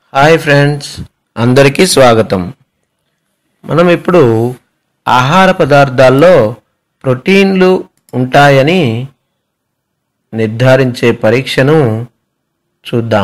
hi friends అందరికీ స్వాగతం మనం ఇప్పుడు ఆహార పదార్థాల్లో ప్రోటీన్లు ఉంటాయని నిర్ధారించే పరీక్షను చూద్దాం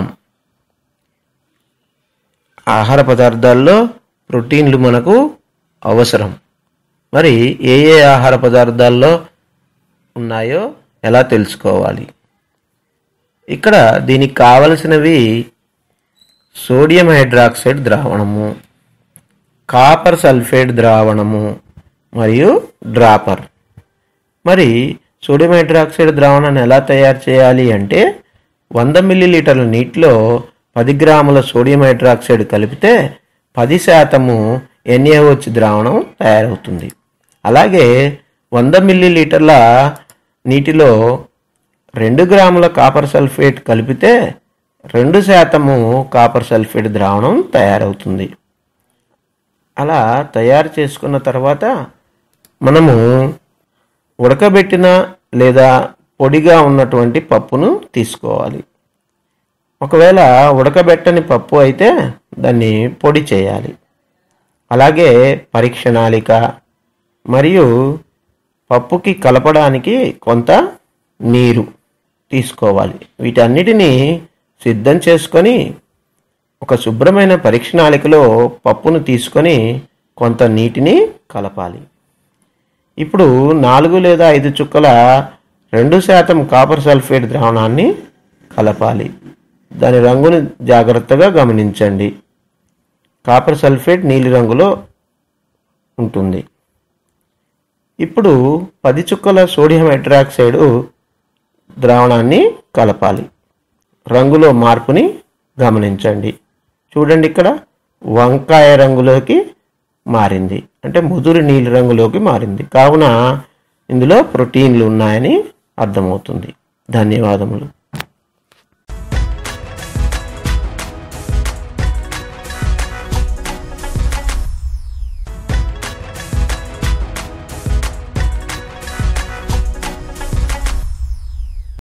ఆహార పదార్థాల్లో ప్రోటీన్లు మనకు అవసరం మరి ఏ ఏ ఆహార పదార్థాల్లో ఉన్నాయో ఎలా తెలుసుకోవాలి ఇక్కడ దీనికి కావలసినవి సోడియం హైడ్రాక్సైడ్ ద్రావణము కాపర్ సల్ఫేట్ ద్రావణము మరియు డ్రాపర్ మరి సోడియం హైడ్రాక్సైడ్ ద్రావణాన్ని ఎలా తయారు చేయాలి అంటే వంద మిల్లీలీటర్ల నీటిలో పది గ్రాముల సోడియం హైడ్రాక్సైడ్ కలిపితే పది శాతము ఎన్ఏఓహెచ్ ద్రావణం తయారవుతుంది అలాగే వంద మిల్లీలీటర్ల నీటిలో రెండు గ్రాముల కాపర్ సల్ఫేట్ కలిపితే రెండు శాతము కాపర్ సల్ఫేట్ ద్రావణం తయారవుతుంది అలా తయారు చేసుకున్న తర్వాత మనము ఉడకబెట్టిన లేదా పొడిగా ఉన్నటువంటి పప్పును తీసుకోవాలి ఒకవేళ ఉడకబెట్టని పప్పు అయితే దాన్ని పొడి చేయాలి అలాగే పరీక్షణాళిక మరియు పప్పుకి కలపడానికి కొంత నీరు తీసుకోవాలి వీటన్నిటిని సిద్ధం చేసుకొని ఒక శుభ్రమైన పరీక్షణాళికలో పప్పును తీసుకొని కొంత నీటిని కలపాలి ఇప్పుడు నాలుగు లేదా ఐదు చుక్కల రెండు శాతం కాపర్ సల్ఫేట్ ద్రావణాన్ని కలపాలి దాని రంగును జాగ్రత్తగా గమనించండి కాపర్ సల్ఫేట్ నీలి రంగులో ఉంటుంది ఇప్పుడు పది చుక్కల సోడియం హైడ్రాక్సైడ్ ద్రావణాన్ని కలపాలి రంగులో మార్పుని గమనించండి చూడండి ఇక్కడ వంకాయ రంగులోకి మారింది అంటే ముదురు నీలి రంగులోకి మారింది కావున ఇందులో ప్రోటీన్లు ఉన్నాయని అర్థమవుతుంది ధన్యవాదములు